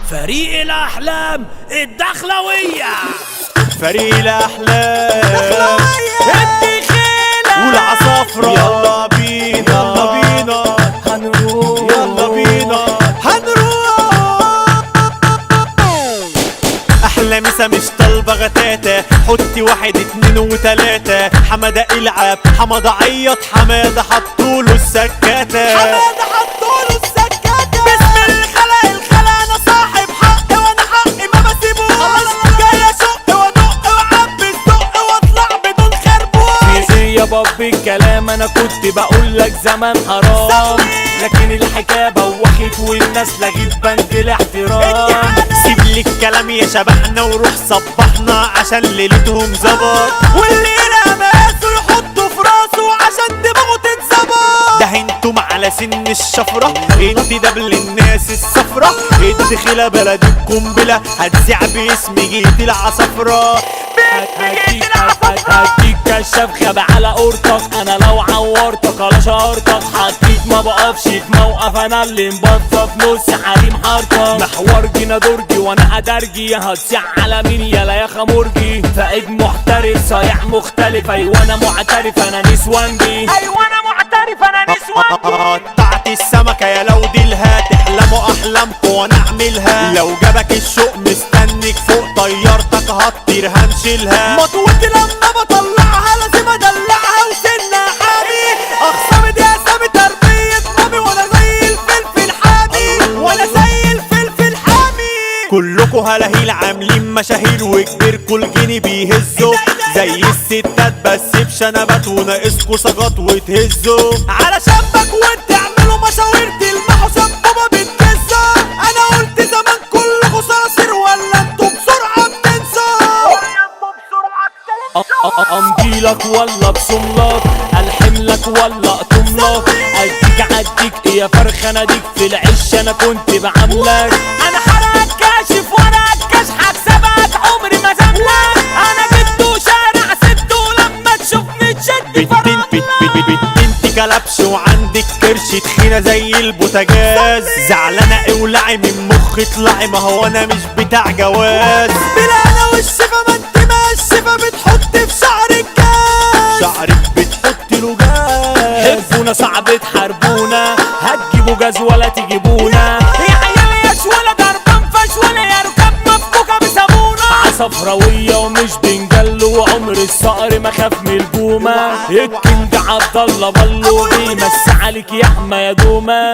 فريق الأحلام الدخلوية فريق الاحلام الدخيلة والعصافرة يلا بينا يلا بينا هنروح يلا بينا هنروح احلى مسا مش طالبه غتاتة حطي واحد اتنين وتلاتة حمادة العب حمادة عيط حمادة حطوله السكاتة حمادة حطوله السكاتة بسم الخلق الخلق انا صاحب حق وانا حقي ما بسيبوش جاي اشق وادق واعبي الدق واطلع بدون خربوش ايه يا باب الكلام انا كنت بقول لك زمان حرام لكن الحكايه بوخت والناس لغيت بند الاحترام سيب لي الكلام يا شبحنا وروح صبحنا عشان ليلتهم ظبط واللي يلاقي مقاسه يحطه في راسه عشان دماغه تتظبط ده انتم على سن الشفرة انت دبل الناس الصفرة الدخيلة بلد القنبلة هتذيع باسم جيت العصفرة هديك هديك كشاف خب على قورتك انا لو عورتك على شارتك حطيت ما بقفش في موقف انا اللي مبطف نص حريم حارتك محور جينا درجي وانا ادرجي هتصيع على مين يلا يا خمرجي فايد محترف صايع مختلف ايوه انا معترف انا نسوانجي ايوه انا معترف انا نسوانجي قطعت السمكة يا لو ديلها تحلموا احلامكم وانا اعملها لو جابك الشوق مستنك فوق طيارتك هطير همشيلها مطوتي لما بطلعها لازم ادلعها وسنها حامي اخصامي دي اسامي تربية مامي وانا زي الفلفل حامي وانا زي الفلفل حامي كلكوا هلاهيل عاملين مشاهير وكبيركوا الجني بيهزوا زي الستات بس بشنبات وناقصكوا سجات وتهزوا على شبك وتعملوا مشاوير تلمحوا شبابة بتكسوا انا قلت زمان كلكوا صراصير ولا انتوا بسرعة بتنسوا امضيلك ولا بصملك الحملك ولا اقطملك اديك عديك إيه يا فرخ انا ديك في العش انا كنت بعملك انا حرقك كاشف وانا كاش هكسبك عمري ما زملك انا جبته شارع سته لما تشوفني تشد بنت بنت بنت بنت انت كلبش وعندك كرش تخينة زي البوتاجاز زعلانة اولعي من مخ اطلعي ما هو انا مش بتاع جواز بلا انا والشفا ما انت ما الشفا بتحط في شعرك جاز شعرك بتحط له جاز حبونا صعب تحاربونا هتجيبوا جاز ولا تجيبونا يا عيال يا شوالة ضربان فشوالة يا ركاب مفكوكة بسابونا عصفراوية ومش بنجلو وعمر الصقر ما خاف من البومة الكينج عبد الله بلو بيمس عليك يا احمى يا دومة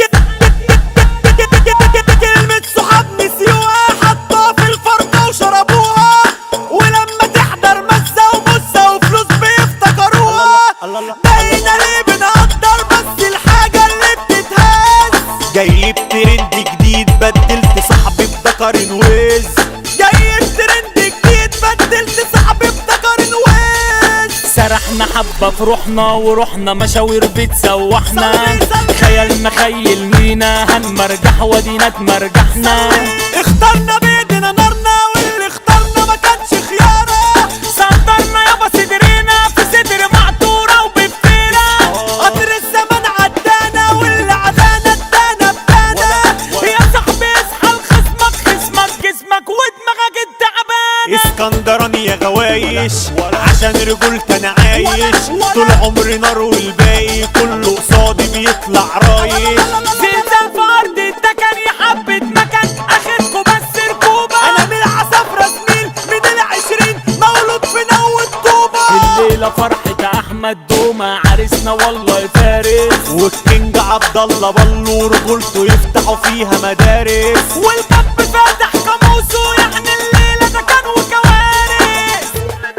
كلمة صحاب نسيوها حطوها في الفرقة وشربوها ولما تحضر مسة ومسة وفلوس بيفتكروها بقينا ليه بنقدر بس الحاجة اللي بتتهز جايب ترند جديد بدلت صاحبي بذكر ويز جايب ترند جديد بدلت صاحبي بذكر ويز سرحنا حبة في روحنا ورحنا مشاوير بتسوحنا خيالنا خيل مينا هنمرجح ودينا تمرجحنا اخترنا بايدينا نارنا واللي اخترنا ما كانش خيارة صدرنا يابا صدرنا في صدر معطورة وبفتينا قطر الزمن عدانا واللي عدانا ادانا بدانا يا صاحبي اصحى لخصمك خصمك جسمك ودماغك التعبانة اسكندراني يا غوايش عشان رجولتي انا عايش طول عمري نار والباقي كله قصادي بيطلع رايش زلزال في ارض التكن يا حبة مكان اخركوا بس ركوبة انا من العصافرة زميل من العشرين مولود في نو الطوبة الليلة فرحة احمد دومة عريسنا والله فارس والكينج عبد الله بلو رجولته يفتحوا فيها مدارس والباب فاتح قاموسه يعني الليلة ده كان وكوارث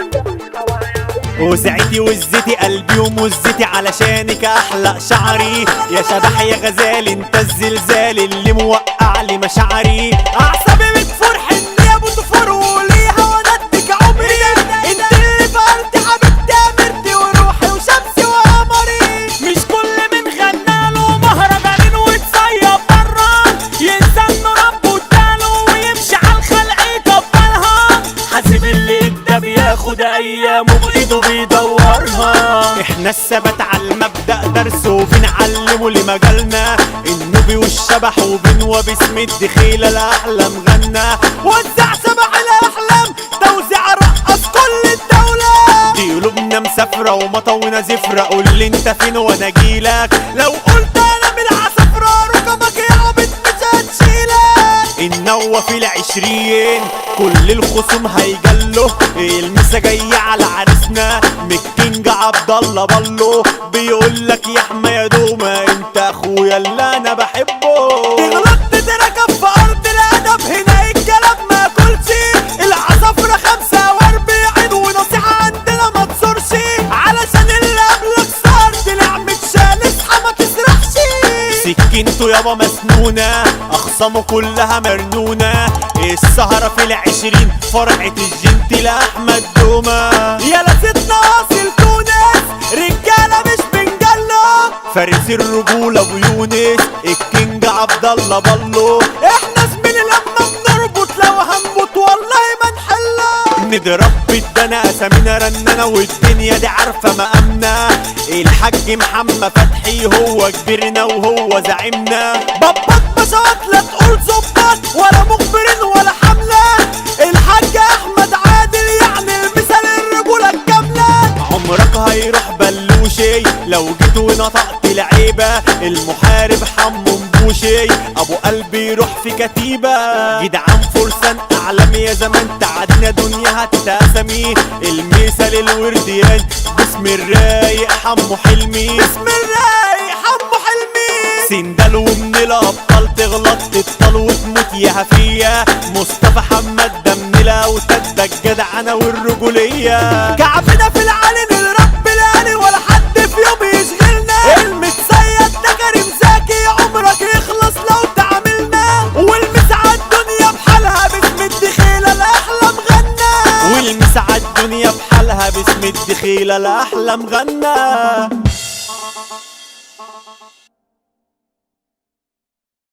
وسعتي وزتي قلبي ومزتي علشانك احلق شعري يا شبح يا غزال انت الزلزال اللي موقع لي مشاعري اعصابي بتفور حني يا ابو تفور وليها وانا اديك عمري انت اللي فرت حبيبتي امرتي وروحي وشمسي وقمري مش كل من غنى له مهرجانين وتصيب برا ينسى انه ربه اداله ويمشي على الخلق يكبرها حاسب اللي ده بياخد ايامه بايده بيدورها احنا الثبات على المبدأ درس وبنعلمه لمجالنا انه الحربي والشبح وبنوى باسم الدخيلة الأحلام غنى وزع سبع الأحلام توزيع رقص كل الدولة دي قلوبنا مسافرة ومطونا زفرة قول لي انت فين وانا اجيلك لو قلت انا من العصفرة رقمك يا عبد مش هتشيلك النوة في العشرين كل الخصوم هيجله المسا جاية على عريسنا مكينج عبد الله بالله بيقول لك يا حما يا دوما انت اخويا اللي انا بحبه تغلط تتركب في ارض الادب هنا الكلام ما كلش العصفرة خمسة واربعين ونصيحة عندنا ما تصورش علشان اللي قبلك صار طلع متشال اصحى ما تسرحش سكينته يابا مسنونة أخصامه كلها مرنونة السهرة في العشرين فرقة الجنت لأحمد دومة يا ستنا أصل تونس رجالة مش بنجلة فارس الرجولة ويونس الكينج عبد الله بالله احنا زميلي لما بنربط لو هنموت والله ما نحلها نضرب بالدنا اسامينا رنانة والدنيا دي عارفة مقامنا الحاج محمد فتحي هو كبيرنا وهو زعيمنا بابات بشوات لا تقول ظباط ولا مخبرين ولا حملة الحاج احمد عادل يعني المثال الرجولة الكاملة عمرك هيروح بلوشي لو جيت ونطقت العيبة المحارب حمو مبوشي ابو قلبي يروح في كتيبة جدعان فرسان اعلام يا زمان تعدينا دنيا هتتقسمي المثال الورديان باسم الرايق حمو حلمي باسم الرايق حمو حلمي سندال ومن الابطال تغلط تبطل وتموت يا هفية مصطفى حماد ده من الاوتاد ده الجدعنة والرجولية كعبنا في العالي للرب الالي ولا حد في يوم يشغلنا المتصيد ده كريم زكي عمرك يخلص لو تعاملنا والمسعى الدنيا بحالها باسم الدخيلة الاحلام غنى والمسعى الدنيا بحالها باسم الدخيلة الاحلام غنى